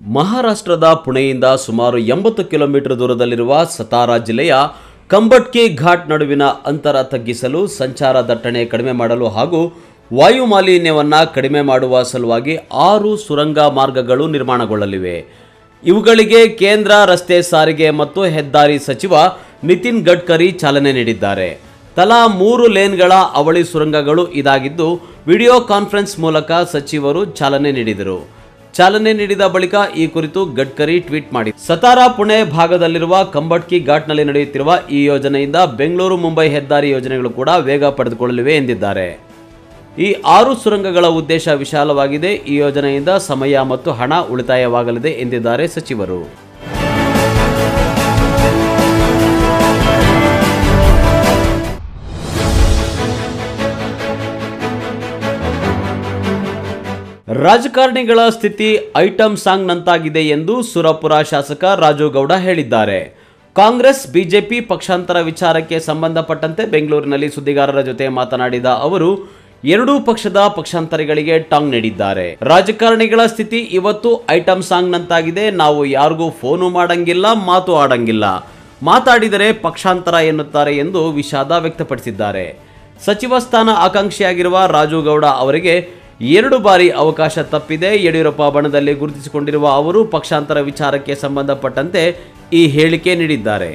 ಮಹಾರಾಷ್ಟ್ರದ ಪುಣೆಯಿಂದ ಸುಮಾರು ಎಂಬತ್ತು ಕಿಲೋಮೀಟರ್ ದೂರದಲ್ಲಿರುವ ಸತಾರಾ ಜಿಲ್ಲೆಯ ಕಂಬಟ್ಕಿ ಘಾಟ್ ನಡುವಿನ ಅಂತರ ತಗ್ಗಿಸಲು ಸಂಚಾರ ದಟ್ಟಣೆ ಕಡಿಮೆ ಮಾಡಲು ಹಾಗೂ ವಾಯು ಮಾಲಿನ್ಯವನ್ನು ಕಡಿಮೆ ಮಾಡುವ ಸಲುವಾಗಿ ಆರು ಸುರಂಗ ಮಾರ್ಗಗಳು ನಿರ್ಮಾಣಗೊಳ್ಳಲಿವೆ ಇವುಗಳಿಗೆ ಕೇಂದ್ರ ರಸ್ತೆ ಸಾರಿಗೆ ಮತ್ತು ಹೆದ್ದಾರಿ ಸಚಿವ ನಿತಿನ್ ಗಡ್ಕರಿ ಚಾಲನೆ ನೀಡಿದ್ದಾರೆ ತಲಾ ಮೂರು ಲೇನ್ಗಳ ಅವಳಿ ಸುರಂಗಗಳು ಇದಾಗಿದ್ದು ವಿಡಿಯೋ ಕಾನ್ಫರೆನ್ಸ್ ಮೂಲಕ ಸಚಿವರು ಚಾಲನೆ ನೀಡಿದರು ಚಾಲನೆ ನೀಡಿದ ಬಳಿಕ ಈ ಕುರಿತು ಗಡ್ಕರಿ ಟ್ವೀಟ್ ಮಾಡಿ ಸತಾರಾ ಪುಣೆ ಭಾಗದಲ್ಲಿರುವ ಕಂಬಟ್ಕಿ ಘಾಟ್ನಲ್ಲಿ ನಡೆಯುತ್ತಿರುವ ಈ ಯೋಜನೆಯಿಂದ ಬೆಂಗಳೂರು ಮುಂಬೈ ಹೆದ್ದಾರಿ ಯೋಜನೆಗಳು ಕೂಡ ವೇಗ ಪಡೆದುಕೊಳ್ಳಲಿವೆ ಎಂದಿದ್ದಾರೆ ಈ ಆರು ಸುರಂಗಗಳ ಉದ್ದೇಶ ವಿಶಾಲವಾಗಿದೆ ಈ ಯೋಜನೆಯಿಂದ ಸಮಯ ಮತ್ತು ಹಣ ಉಳಿತಾಯವಾಗಲಿದೆ ಎಂದಿದ್ದಾರೆ ಸಚಿವರು ರಾಜಕಾರಣಿಗಳ ಸ್ಥಿತಿ ಐಟಂ ಸಾಂಗ್ನಂತಾಗಿದೆ ಎಂದು ಸುರಪುರ ಶಾಸಕ ರಾಜು ಗೌಡ ಹೇಳಿದ್ದಾರೆ ಕಾಂಗ್ರೆಸ್ ಬಿಜೆಪಿ ಪಕ್ಷಾಂತರ ವಿಚಾರಕ್ಕೆ ಸಂಬಂಧಪಟ್ಟಂತೆ ಬೆಂಗಳೂರಿನಲ್ಲಿ ಸುದ್ದಿಗಾರರ ಜೊತೆ ಮಾತನಾಡಿದ ಅವರು ಎರಡೂ ಪಕ್ಷದ ಪಕ್ಷಾಂತರಿಗಳಿಗೆ ಟಾಂಗ್ ನೀಡಿದ್ದಾರೆ ರಾಜಕಾರಣಿಗಳ ಸ್ಥಿತಿ ಇವತ್ತು ಐಟಂ ಸಾಂಗ್ನಂತಾಗಿದೆ ನಾವು ಯಾರಿಗೂ ಫೋನು ಮಾಡಂಗಿಲ್ಲ ಮಾತು ಆಡಂಗಿಲ್ಲ ಮಾತಾಡಿದರೆ ಪಕ್ಷಾಂತರ ಎನ್ನುತ್ತಾರೆ ಎಂದು ವಿಷಾದ ವ್ಯಕ್ತಪಡಿಸಿದ್ದಾರೆ ಸಚಿವ ಸ್ಥಾನ ಆಕಾಂಕ್ಷಿಯಾಗಿರುವ ರಾಜು ಗೌಡ ಅವರಿಗೆ ಎರಡು ಬಾರಿ ಅವಕಾಶ ತಪ್ಪಿದೆ ಯಡಿಯೂರಪ್ಪ ಬಣದಲ್ಲಿ ಗುರುತಿಸಿಕೊಂಡಿರುವ ಅವರು ಪಕ್ಷಾಂತರ ವಿಚಾರಕ್ಕೆ ಸಂಬಂಧಪಟ್ಟಂತೆ ಈ ಹೇಳಿಕೆ ನೀಡಿದ್ದಾರೆ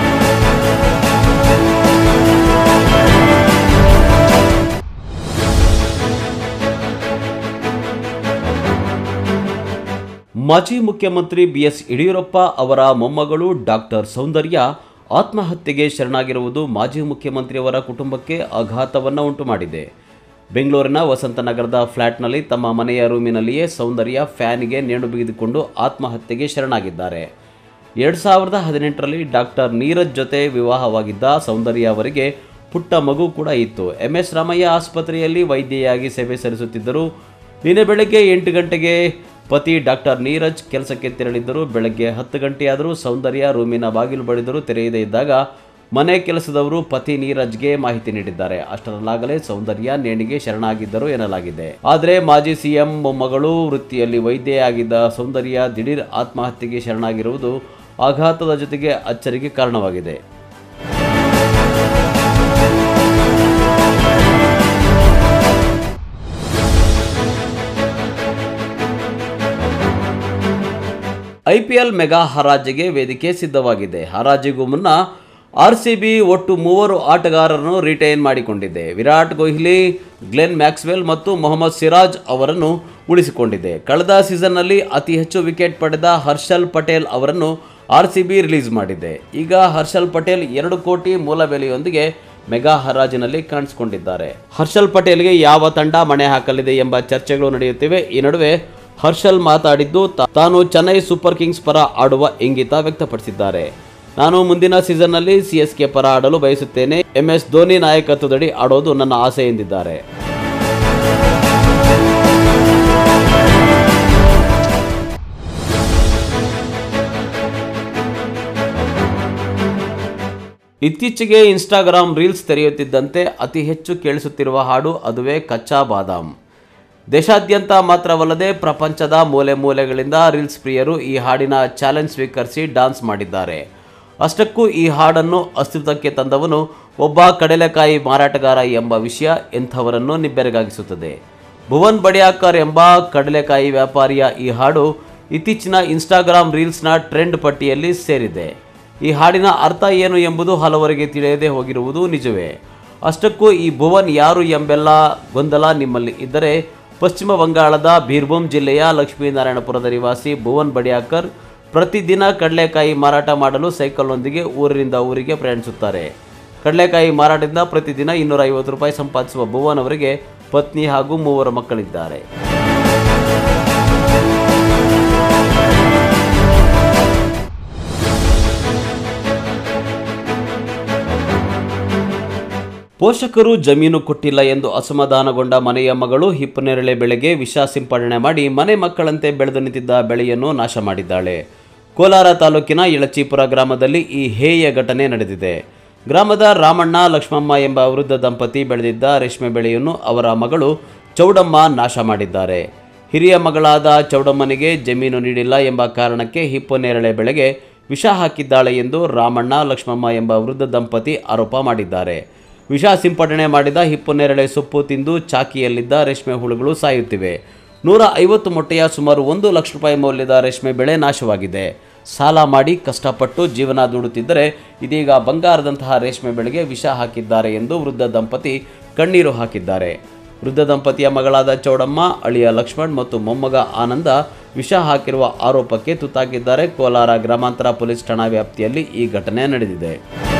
ಮಾಜಿ ಮುಖ್ಯಮಂತ್ರಿ ಬಿಎಸ್ ಯಡಿಯೂರಪ್ಪ ಅವರ ಮೊಮ್ಮಗಳು ಡಾಕ್ಟರ್ ಸೌಂದರ್ಯ ಆತ್ಮಹತ್ಯೆಗೆ ಶರಣಾಗಿರುವುದು ಮಾಜಿ ಮುಖ್ಯಮಂತ್ರಿಯವರ ಕುಟುಂಬಕ್ಕೆ ಆಘಾತವನ್ನು ಉಂಟು ಮಾಡಿದೆ ಬೆಂಗಳೂರಿನ ವಸಂತನಗರದ ಫ್ಲ್ಯಾಟ್ನಲ್ಲಿ ತಮ್ಮ ಮನೆಯ ರೂಮಿನಲ್ಲಿಯೇ ಸೌಂದರ್ಯ ಫ್ಯಾನ್ಗೆ ನೇಣು ಬಿಗಿದುಕೊಂಡು ಆತ್ಮಹತ್ಯೆಗೆ ಶರಣಾಗಿದ್ದಾರೆ ಎರಡು ಸಾವಿರದ ಹದಿನೆಂಟರಲ್ಲಿ ಡಾಕ್ಟರ್ ನೀರಜ್ ಜೊತೆ ವಿವಾಹವಾಗಿದ್ದ ಸೌಂದರ್ಯ ಅವರಿಗೆ ಪುಟ್ಟ ಮಗು ಕೂಡ ಇತ್ತು ಎಂ ಎಸ್ ರಾಮಯ್ಯ ಆಸ್ಪತ್ರೆಯಲ್ಲಿ ವೈದ್ಯೆಯಾಗಿ ಸೇವೆ ಸಲ್ಲಿಸುತ್ತಿದ್ದರು ನಿನ್ನೆ ಬೆಳಗ್ಗೆ ಎಂಟು ಗಂಟೆಗೆ ಪತಿ ಡಾಕ್ಟರ್ ನೀರಜ್ ಕೆಲಸಕ್ಕೆ ತೆರಳಿದ್ದರು ಬೆಳಗ್ಗೆ ಹತ್ತು ಗಂಟೆಯಾದರೂ ಸೌಂದರ್ಯ ರೂಮಿನ ಬಾಗಿಲು ಬಡಿದರೂ ತೆರೆಯದೇ ಇದ್ದಾಗ ಮನೆ ಕೆಲಸದವರು ಪತಿ ನೀರಜ್ಗೆ ಮಾಹಿತಿ ನೀಡಿದ್ದಾರೆ ಅಷ್ಟರಲ್ಲಾಗಲೇ ಸೌಂದರ್ಯ ನೇಣಿಗೆ ಶರಣಾಗಿದ್ದರು ಎನ್ನಲಾಗಿದೆ ಆದರೆ ಮಾಜಿ ಸಿಎಂ ಮೊಮ್ಮಗಳು ವೃತ್ತಿಯಲ್ಲಿ ವೈದ್ಯೆಯಾಗಿದ್ದ ಸೌಂದರ್ಯ ದಿಢೀರ್ ಆತ್ಮಹತ್ಯೆಗೆ ಶರಣಾಗಿರುವುದು ಆಘಾತದ ಜೊತೆಗೆ ಅಚ್ಚರಿಗೆ ಕಾರಣವಾಗಿದೆ ಐಪಿಎಲ್ ಮೆಗಾ ಹರಾಜಿಗೆ ವೇದಿಕೆ ಸಿದ್ಧವಾಗಿದೆ ಹರಾಜಿಗೂ ಮುನ್ನ ಆರ್ ಸಿ ಬಿ ಒಟ್ಟು ಮೂವರು ಆಟಗಾರರನ್ನು ರಿಟೈನ್ ಮಾಡಿಕೊಂಡಿದೆ ವಿರಾಟ್ ಕೊಹ್ಲಿ ಗ್ಲೆನ್ ಮ್ಯಾಕ್ಸ್ವೆಲ್ ಮತ್ತು ಮೊಹಮ್ಮದ್ ಸಿರಾಜ್ ಅವರನ್ನು ಉಳಿಸಿಕೊಂಡಿದೆ ಕಳೆದ ಸೀಸನ್ನಲ್ಲಿ ಅತಿ ಹೆಚ್ಚು ವಿಕೆಟ್ ಪಡೆದ ಹರ್ಷಲ್ ಪಟೇಲ್ ಅವರನ್ನು ಆರ್ ಸಿ ಬಿ ರಿಲೀಸ್ ಮಾಡಿದೆ ಈಗ ಹರ್ಷಲ್ ಪಟೇಲ್ ಎರಡು ಕೋಟಿ ಮೂಲ ಬೆಲೆಯೊಂದಿಗೆ ಮೆಗಾ ಹರಾಜಿನಲ್ಲಿ ಕಾಣಿಸಿಕೊಂಡಿದ್ದಾರೆ ಹರ್ಷಲ್ ಪಟೇಲ್ಗೆ ಯಾವ ತಂಡ ಮಣೆ ಹಾಕಲಿದೆ ಎಂಬ ಚರ್ಚೆಗಳು ನಡೆಯುತ್ತಿವೆ ಈ ನಡುವೆ ಹರ್ಷಲ್ ಮಾತಾಡಿದ್ದು ತಾ- ತಾನು ಚೆನ್ನೈ ಸೂಪರ್ ಕಿಂಗ್ಸ್ ಪರ ಆಡುವ ಇಂಗಿತ ವ್ಯಕ್ತಪಡಿಸಿದ್ದಾರೆ ನಾನು ಮುಂದಿನ ಸೀಸನ್ನಲ್ಲಿ ಸಿ ಎಸ್ ಕೆ ಪರ ಆಡಲು ಬಯಸುತ್ತೇನೆ ಎಂ ಎಸ್ ಧೋನಿ ನಾಯಕತ್ವದಡಿ ಆಡೋದು ನನ್ನ ಆಸೆ ಎಂದಿದ್ದಾರೆ ಇತ್ತೀಚೆಗೆ ಇನ್ಸ್ಟಾಗ್ರಾಮ್ ರೀಲ್ಸ್ ತೆರೆಯುತ್ತಿದ್ದಂತೆ ಅತಿ ಹೆಚ್ಚು ಕೇಳಿಸುತ್ತಿರುವ ಹಾಡು ಅದುವೇ ಕಚ್ಚಾ ಬಾದಾಮ್ ದೇಶಾದ್ಯಂತ ಮಾತ್ರವಲ್ಲದೆ ಪ್ರಪಂಚದ ಮೂಲೆ ಮೂಲೆಗಳಿಂದ ರೀಲ್ಸ್ ಪ್ರಿಯರು ಈ ಹಾಡಿನ ಚಾಲೆಂಜ್ ಸ್ವೀಕರಿಸಿ ಡಾನ್ಸ್ ಮಾಡಿದ್ದಾರೆ ಅಷ್ಟಕ್ಕೂ ಈ ಹಾಡನ್ನು ಅಸ್ತಿತ್ವಕ್ಕೆ ತಂದವನು ಒಬ್ಬ ಕಡಲೆಕಾಯಿ ಮಾರಾಟಗಾರ ಎಂಬ ವಿಷಯ ಎಂಥವರನ್ನು ನಿಬ್ಬೆರಗಾಗಿಸುತ್ತದೆ ಭುವನ್ ಬಡಿಯಾಕರ್ ಎಂಬ ಕಡಲೆಕಾಯಿ ವ್ಯಾಪಾರಿಯ ಈ ಹಾಡು ಇತ್ತೀಚಿನ ಇನ್ಸ್ಟಾಗ್ರಾಮ್ ರೀಲ್ಸ್ನ ಟ್ರೆಂಡ್ ಪಟ್ಟಿಯಲ್ಲಿ ಸೇರಿದೆ ಈ ಹಾಡಿನ ಅರ್ಥ ಏನು ಎಂಬುದು ಹಲವರಿಗೆ ತಿಳಿಯದೆ ಹೋಗಿರುವುದು ನಿಜವೇ ಅಷ್ಟಕ್ಕೂ ಈ ಭುವನ್ ಯಾರು ಎಂಬೆಲ್ಲ ಗೊಂದಲ ನಿಮ್ಮಲ್ಲಿ ಇದ್ದರೆ ಪಶ್ಚಿಮ ಬಂಗಾಳದ ಬೀರ್ಭೂಮ್ ಜಿಲ್ಲೆಯ ಲಕ್ಷ್ಮೀನಾರಾಯಣಪುರದ ನಿವಾಸಿ ಭುವನ್ ಬಡಿಯಾಕರ್ ಪ್ರತಿದಿನ ಕಡಲೆಕಾಯಿ ಮಾರಾಟ ಮಾಡಲು ಸೈಕಲ್ನೊಂದಿಗೆ ಊರಿನಿಂದ ಊರಿಗೆ ಪ್ರಯಾಣಿಸುತ್ತಾರೆ ಕಡಲೆಕಾಯಿ ಮಾರಾಟದಿಂದ ಪ್ರತಿದಿನ ಇನ್ನೂರ ಐವತ್ತು ರೂಪಾಯಿ ಸಂಪಾದಿಸುವ ಭುವನ್ ಅವರಿಗೆ ಪತ್ನಿ ಹಾಗೂ ಮೂವರು ಮಕ್ಕಳಿದ್ದಾರೆ ಪೋಷಕರು ಜಮೀನು ಕೊಟ್ಟಿಲ್ಲ ಎಂದು ಅಸಮಾಧಾನಗೊಂಡ ಮನೆಯ ಮಗಳು ಹಿಪ್ಪನೇರಳೆ ಬೆಳೆಗೆ ವಿಷ ಸಿಂಪಡಣೆ ಮಾಡಿ ಮನೆ ಮಕ್ಕಳಂತೆ ಬೆಳೆದು ನಿಂತಿದ್ದ ಬೆಳೆಯನ್ನು ನಾಶ ಮಾಡಿದ್ದಾಳೆ ಕೋಲಾರ ತಾಲೂಕಿನ ಯಳಚೀಪುರ ಗ್ರಾಮದಲ್ಲಿ ಈ ಹೇಯ ಘಟನೆ ನಡೆದಿದೆ ಗ್ರಾಮದ ರಾಮಣ್ಣ ಲಕ್ಷ್ಮಮ್ಮ ಎಂಬ ವೃದ್ಧ ದಂಪತಿ ಬೆಳೆದಿದ್ದ ರೇಷ್ಮೆ ಬೆಳೆಯನ್ನು ಅವರ ಮಗಳು ಚೌಡಮ್ಮ ನಾಶ ಮಾಡಿದ್ದಾರೆ ಹಿರಿಯ ಮಗಳಾದ ಚೌಡಮ್ಮನಿಗೆ ಜಮೀನು ನೀಡಿಲ್ಲ ಎಂಬ ಕಾರಣಕ್ಕೆ ಹಿಪ್ಪುನೇರಳೆ ಬೆಳೆಗೆ ವಿಷ ಹಾಕಿದ್ದಾಳೆ ಎಂದು ರಾಮಣ್ಣ ಲಕ್ಷ್ಮಮ್ಮ ಎಂಬ ವೃದ್ಧ ದಂಪತಿ ಆರೋಪ ಮಾಡಿದ್ದಾರೆ ವಿಷ ಸಿಂಪಡಣೆ ಮಾಡಿದ ಹಿಪ್ಪುನೇರಳೆ ಸೊಪ್ಪು ತಿಂದು ಚಾಕಿಯಲ್ಲಿದ್ದ ರೇಷ್ಮೆ ಹುಳುಗಳು ಸಾಯುತ್ತಿವೆ ನೂರ ಐವತ್ತು ಮೊಟ್ಟೆಯ ಸುಮಾರು ಒಂದು ಲಕ್ಷ ರೂಪಾಯಿ ಮೌಲ್ಯದ ರೇಷ್ಮೆ ಬೆಳೆ ನಾಶವಾಗಿದೆ ಸಾಲ ಮಾಡಿ ಕಷ್ಟಪಟ್ಟು ಜೀವನ ದುಡುತ್ತಿದ್ದರೆ ಇದೀಗ ಬಂಗಾರದಂತಹ ರೇಷ್ಮೆ ಬೆಳೆಗೆ ವಿಷ ಹಾಕಿದ್ದಾರೆ ಎಂದು ವೃದ್ಧ ದಂಪತಿ ಕಣ್ಣೀರು ಹಾಕಿದ್ದಾರೆ ವೃದ್ಧ ದಂಪತಿಯ ಮಗಳಾದ ಚೌಡಮ್ಮ ಅಳಿಯ ಲಕ್ಷ್ಮಣ್ ಮತ್ತು ಮೊಮ್ಮಗ ಆನಂದ ವಿಷ ಹಾಕಿರುವ ಆರೋಪಕ್ಕೆ ತುತ್ತಾಗಿದ್ದಾರೆ ಕೋಲಾರ ಗ್ರಾಮಾಂತರ ಪೊಲೀಸ್ ಠಾಣಾ ವ್ಯಾಪ್ತಿಯಲ್ಲಿ ಈ ಘಟನೆ ನಡೆದಿದೆ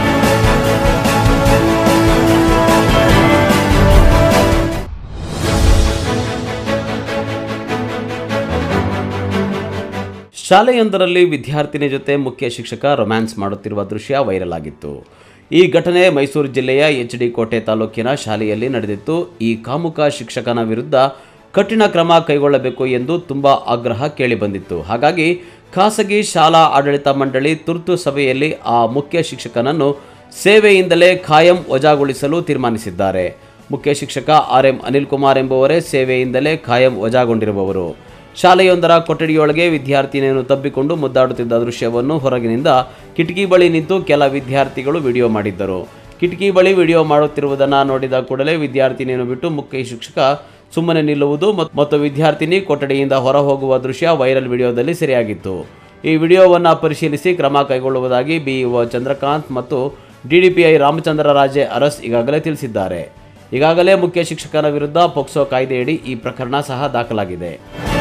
ಶಾಲೆಯೊಂದರಲ್ಲಿ ವಿದ್ಯಾರ್ಥಿನಿ ಜೊತೆ ಮುಖ್ಯ ಶಿಕ್ಷಕ ರೊಮ್ಯಾನ್ಸ್ ಮಾಡುತ್ತಿರುವ ದೃಶ್ಯ ವೈರಲ್ ಆಗಿತ್ತು ಈ ಘಟನೆ ಮೈಸೂರು ಜಿಲ್ಲೆಯ ಎಚ್ ಡಿ ಕೋಟೆ ತಾಲೂಕಿನ ಶಾಲೆಯಲ್ಲಿ ನಡೆದಿತ್ತು ಈ ಕಾಮುಕ ಶಿಕ್ಷಕನ ವಿರುದ್ಧ ಕಠಿಣ ಕ್ರಮ ಕೈಗೊಳ್ಳಬೇಕು ಎಂದು ತುಂಬ ಆಗ್ರಹ ಕೇಳಿಬಂದಿತ್ತು ಹಾಗಾಗಿ ಖಾಸಗಿ ಶಾಲಾ ಆಡಳಿತ ಮಂಡಳಿ ತುರ್ತು ಸಭೆಯಲ್ಲಿ ಆ ಮುಖ್ಯ ಶಿಕ್ಷಕನನ್ನು ಸೇವೆಯಿಂದಲೇ ಖಾಯಂ ವಜಾಗೊಳಿಸಲು ತೀರ್ಮಾನಿಸಿದ್ದಾರೆ ಮುಖ್ಯ ಶಿಕ್ಷಕ ಆರ್ ಎಂ ಅನಿಲ್ ಕುಮಾರ್ ಎಂಬುವರೇ ಸೇವೆಯಿಂದಲೇ ಖಾಯಂ ವಜಾಗೊಂಡಿರುವವರು ಶಾಲೆಯೊಂದರ ಕೊಠಡಿಯೊಳಗೆ ವಿದ್ಯಾರ್ಥಿನಿಯನ್ನು ತಬ್ಬಿಕೊಂಡು ಮುದ್ದಾಡುತ್ತಿದ್ದ ದೃಶ್ಯವನ್ನು ಹೊರಗಿನಿಂದ ಕಿಟಕಿ ಬಳಿ ನಿಂತು ಕೆಲ ವಿದ್ಯಾರ್ಥಿಗಳು ವಿಡಿಯೋ ಮಾಡಿದ್ದರು ಕಿಟಕಿ ಬಳಿ ವಿಡಿಯೋ ಮಾಡುತ್ತಿರುವುದನ್ನು ನೋಡಿದ ಕೂಡಲೇ ವಿದ್ಯಾರ್ಥಿನಿಯನ್ನು ಬಿಟ್ಟು ಮುಖ್ಯ ಶಿಕ್ಷಕ ಸುಮ್ಮನೆ ನಿಲ್ಲುವುದು ಮತ್- ಮತ್ತು ವಿದ್ಯಾರ್ಥಿನಿ ಕೊಠಡಿಯಿಂದ ಹೊರ ಹೋಗುವ ದೃಶ್ಯ ವೈರಲ್ ವಿಡಿಯೋದಲ್ಲಿ ಸೆರೆಯಾಗಿತ್ತು ಈ ವಿಡಿಯೋವನ್ನು ಪರಿಶೀಲಿಸಿ ಕ್ರಮ ಕೈಗೊಳ್ಳುವುದಾಗಿ ಬಿಇಒ ಚಂದ್ರಕಾಂತ್ ಮತ್ತು ಡಿಡಿಪಿಐ ರಾಮಚಂದ್ರ ರಾಜೆ ಅರಸ್ ಈಗಾಗಲೇ ತಿಳಿಸಿದ್ದಾರೆ ಈಗಾಗಲೇ ಮುಖ್ಯ ಶಿಕ್ಷಕನ ವಿರುದ್ಧ ಪೊಕ್ಸೋ ಕಾಯ್ದೆಯಡಿ ಈ ಪ್ರಕರಣ ಸಹ ದಾಖಲಾಗಿದೆ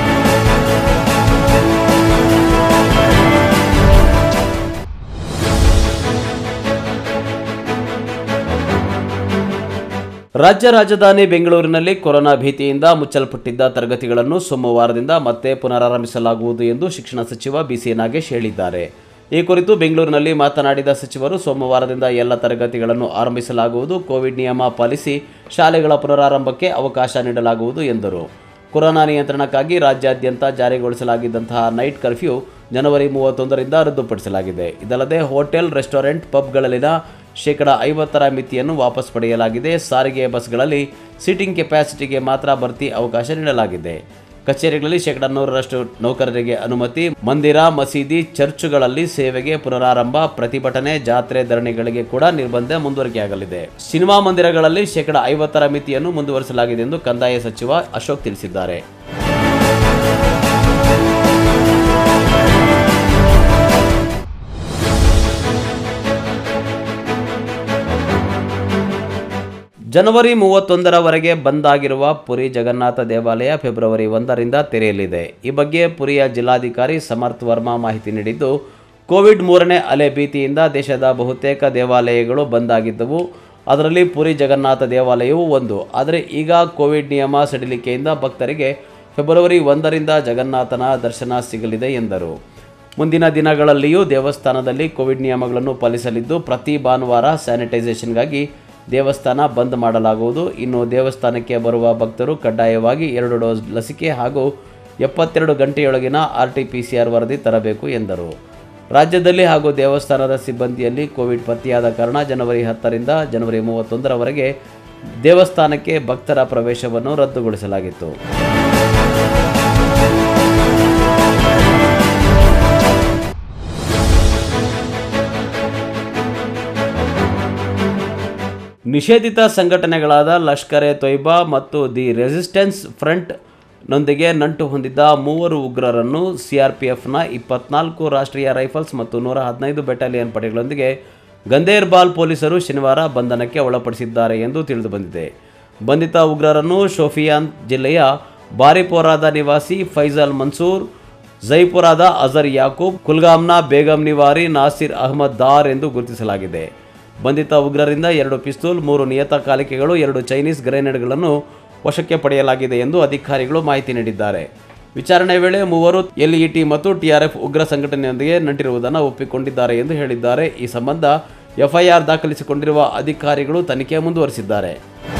ರಾಜ್ಯ ರಾಜಧಾನಿ ಬೆಂಗಳೂರಿನಲ್ಲಿ ಕೊರೋನಾ ಭೀತಿಯಿಂದ ಮುಚ್ಚಲ್ಪಟ್ಟಿದ್ದ ತರಗತಿಗಳನ್ನು ಸೋಮವಾರದಿಂದ ಮತ್ತೆ ಪುನರಾರಂಭಿಸಲಾಗುವುದು ಎಂದು ಶಿಕ್ಷಣ ಸಚಿವ ಬಿಸಿ ನಾಗೇಶ್ ಹೇಳಿದ್ದಾರೆ ಈ ಕುರಿತು ಬೆಂಗಳೂರಿನಲ್ಲಿ ಮಾತನಾಡಿದ ಸಚಿವರು ಸೋಮವಾರದಿಂದ ಎಲ್ಲ ತರಗತಿಗಳನ್ನು ಆರಂಭಿಸಲಾಗುವುದು ಕೋವಿಡ್ ನಿಯಮ ಪಾಲಿಸಿ ಶಾಲೆಗಳ ಪುನರಾರಂಭಕ್ಕೆ ಅವಕಾಶ ನೀಡಲಾಗುವುದು ಎಂದರು ಕೊರೋನಾ ನಿಯಂತ್ರಣಕ್ಕಾಗಿ ರಾಜ್ಯಾದ್ಯಂತ ಜಾರಿಗೊಳಿಸಲಾಗಿದ್ದಂತಹ ನೈಟ್ ಕರ್ಫ್ಯೂ ಜನವರಿ ಮೂವತ್ತೊಂದರಿಂದ ರದ್ದುಪಡಿಸಲಾಗಿದೆ ಇದಲ್ಲದೆ ಹೋಟೆಲ್ ರೆಸ್ಟೋರೆಂಟ್ ಪಬ್ಗಳಲ್ಲಿನ ಶೇಕಡ ಐವತ್ತರ ಮಿತಿಯನ್ನು ವಾಪಸ್ ಪಡೆಯಲಾಗಿದೆ ಸಾರಿಗೆ ಬಸ್ಗಳಲ್ಲಿ ಸೀಟಿಂಗ್ ಕೆಪಾಸಿಟಿಗೆ ಮಾತ್ರ ಭರ್ತಿ ಅವಕಾಶ ನೀಡಲಾಗಿದೆ ಕಚೇರಿಗಳಲ್ಲಿ ಶೇಕಡ ನೂರರಷ್ಟು ನೌಕರರಿಗೆ ಅನುಮತಿ ಮಂದಿರ ಮಸೀದಿ ಚರ್ಚ್ಗಳಲ್ಲಿ ಸೇವೆಗೆ ಪುನರಾರಂಭ ಪ್ರತಿಭಟನೆ ಜಾತ್ರೆ ಧರಣಿಗಳಿಗೆ ಕೂಡ ನಿರ್ಬಂಧ ಮುಂದುವರಿಕೆಯಾಗಲಿದೆ ಸಿನಿಮಾ ಮಂದಿರಗಳಲ್ಲಿ ಶೇಕಡ ಐವತ್ತರ ಮಿತಿಯನ್ನು ಮುಂದುವರಿಸಲಾಗಿದೆ ಎಂದು ಕಂದಾಯ ಸಚಿವ ಅಶೋಕ್ ತಿಳಿಸಿದ್ದಾರೆ ಜನವರಿ ಮೂವತ್ತೊಂದರವರೆಗೆ ಬಂದ್ ಆಗಿರುವ ಪುರಿ ಜಗನ್ನಾಥ ದೇವಾಲಯ ಫೆಬ್ರವರಿ ಒಂದರಿಂದ ತೆರೆಯಲಿದೆ ಈ ಬಗ್ಗೆ ಪುರಿಯ ಜಿಲ್ಲಾಧಿಕಾರಿ ಸಮರ್ಥ್ ವರ್ಮಾ ಮಾಹಿತಿ ನೀಡಿದ್ದು ಕೋವಿಡ್ ಮೂರನೇ ಅಲೆ ಭೀತಿಯಿಂದ ದೇಶದ ಬಹುತೇಕ ದೇವಾಲಯಗಳು ಬಂದ್ ಆಗಿದ್ದವು ಅದರಲ್ಲಿ ಪುರಿ ಜಗನ್ನಾಥ ದೇವಾಲಯವೂ ಒಂದು ಆದರೆ ಈಗ ಕೋವಿಡ್ ನಿಯಮ ಸಡಿಲಿಕೆಯಿಂದ ಭಕ್ತರಿಗೆ ಫೆಬ್ರವರಿ ಒಂದರಿಂದ ಜಗನ್ನಾಥನ ದರ್ಶನ ಸಿಗಲಿದೆ ಎಂದರು ಮುಂದಿನ ದಿನಗಳಲ್ಲಿಯೂ ದೇವಸ್ಥಾನದಲ್ಲಿ ಕೋವಿಡ್ ನಿಯಮಗಳನ್ನು ಪಾಲಿಸಲಿದ್ದು ಪ್ರತಿ ಭಾನುವಾರ ಸ್ಯಾನಿಟೈಸೇಷನ್ಗಾಗಿ ದೇವಸ್ಥಾನ ಬಂದ್ ಮಾಡಲಾಗುವುದು ಇನ್ನು ದೇವಸ್ಥಾನಕ್ಕೆ ಬರುವ ಭಕ್ತರು ಕಡ್ಡಾಯವಾಗಿ ಎರಡು ಡೋಸ್ ಲಸಿಕೆ ಹಾಗೂ ಎಪ್ಪತ್ತೆರಡು ಗಂಟೆಯೊಳಗಿನ R T P C R ವರದಿ ತರಬೇಕು ಎಂದರು ರಾಜ್ಯದಲ್ಲಿ ಹಾಗೂ ದೇವಸ್ಥಾನದ ಸಿಬ್ಬಂದಿಯಲ್ಲಿ ಕೋವಿಡ್ ಪತ್ತೆಯಾದ ಕಾರಣ ಜನವರಿ ಹತ್ತರಿಂದ ಜನವರಿ ಮೂವತ್ತೊಂದರವರೆಗೆ ದೇವಸ್ಥಾನಕ್ಕೆ ಭಕ್ತರ ಪ್ರವೇಶವನ್ನು ರದ್ದುಗೊಳಿಸಲಾಗಿತ್ತು ನಿಷೇಧಿತ ಸಂಘಟನೆಗಳಾದ ಲಷ್ಕರ್ ಎ ತೊಯ್ಬಾ ಮತ್ತು ದಿ ರೆಸಿಸ್ಟೆನ್ಸ್ ಫ್ರಂಟ್ ನೊಂದಿಗೆ ನಂಟು ಹೊಂದಿದ್ದ ಮೂವರು ಉಗ್ರರನ್ನು ಸಿಆರ್ಪಿಎಫ್ನ ಇಪ್ಪತ್ನಾಲ್ಕು ರಾಷ್ಟ್ರೀಯ ರೈಫಲ್ಸ್ ಮತ್ತು ನೂರ ಹದಿನೈದು ಬೆಟಾಲಿಯನ್ ಪಡೆಗಳೊಂದಿಗೆ ಗಂದೇರ್ಬಾಲ್ ಪೊಲೀಸರು ಶನಿವಾರ ಬಂಧನಕ್ಕೆ ಒಳಪಡಿಸಿದ್ದಾರೆ ಎಂದು ತಿಳಿದುಬಂದಿದೆ ಬಂಧಿತ ಉಗ್ರರನ್ನು ಶೋಫಿಯಾನ್ ಜಿಲ್ಲೆಯ ಬಾರಿಪೋರಾದ ನಿವಾಸಿ ಫೈಜಲ್ ಮನ್ಸೂರ್ ಜೈಪುರದ ಅಜರ್ ಯಾಕೂಬ್ ಕುಲ್ಗಾಮ್ನ ಬೇಗಂ ನಿವಾರಿ ನಾಸಿರ್ ಅಹ್ಮದ್ ದಾರ್ ಎಂದು ಗುರುತಿಸಲಾಗಿದೆ ಬಂಧಿತ ಉಗ್ರರಿಂದ ಎರಡು ಪಿಸ್ತೂಲ್ ಮೂರು ನಿಯತಕಾಲಿಕೆಗಳು ಎರಡು ಚೈನೀಸ್ ಗ್ರೆನೇಡ್ಗಳನ್ನು ವಶಕ್ಕೆ ಪಡೆಯಲಾಗಿದೆ ಎಂದು ಅಧಿಕಾರಿಗಳು ಮಾಹಿತಿ ನೀಡಿದ್ದಾರೆ ವಿಚಾರಣೆ ವೇಳೆ ಮೂವರು ಎಲ್ಇಟಿ ಮತ್ತು ಟಿಆರ್ಎಫ್ ಉಗ್ರ ಸಂಘಟನೆಯೊಂದಿಗೆ ನಂಟಿರುವುದನ್ನು ಒಪ್ಪಿಕೊಂಡಿದ್ದಾರೆ ಎಂದು ಹೇಳಿದ್ದಾರೆ ಈ ಸಂಬಂಧ ಎಫ್ಐಆರ್ ದಾಖಲಿಸಿಕೊಂಡಿರುವ ಅಧಿಕಾರಿಗಳು ತನಿಖೆ ಮುಂದುವರಿಸಿದ್ದಾರೆ